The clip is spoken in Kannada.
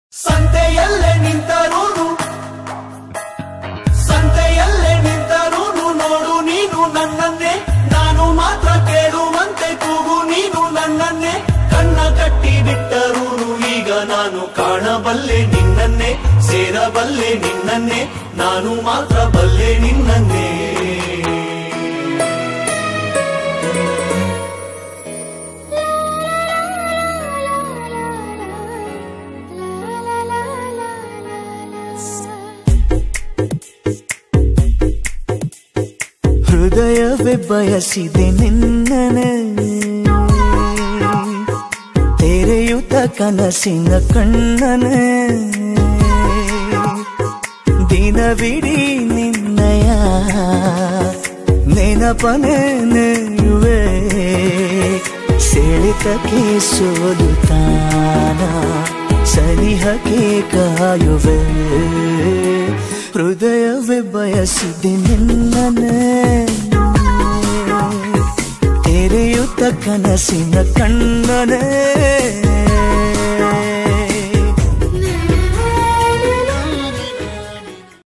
ಸಂತೆಯಲ್ಲೇ ನಿಂತರೂನು ಸಂತೆಯಲ್ಲೇ ನಿಂತರೂನು ನೋಡು ನೀನು ನನ್ನನ್ನೇ ನಾನು ಮಾತ್ರ ಕೇಳುವಂತೆ ಕೂಗು ನೀನು ನನ್ನನ್ನೇ ಕಣ್ಣ ಕಟ್ಟಿ ಬಿಟ್ಟರೂನು ಈಗ ನಾನು ಕಾಣಬಲ್ಲೆ ನಿನ್ನನ್ನೇ ಸೇರಬಲ್ಲೆ ನಿನ್ನನ್ನೇ ನಾನು ಮಾತ್ರ ಬಲ್ಲೆ ನಿನ್ನನ್ನೇ ಹೃದಯವೇ ಬಯಸಿದೆ ನಿನ್ನನೆ ತೆರೆಯುತ್ತ ಕನಸಿನ ಕಣ್ಣನೆ ದಿನವಿಡೀ ನಿನ್ನಯ ನೆನಪನೆ ನೆಯುವೆ ಸೆಳೆತಕ್ಕೆ ಸೋಲುತ್ತಾನ ಸನಿಹಕ್ಕೆ ಕಾಯುವೆ ಹೃದಯವೇ ಬಯಸಿದೆ ನಿನ್ನನೆ ತೆರೆಯುತ್ತ ಕನಸಿನ ಕಣ್ಣನೆ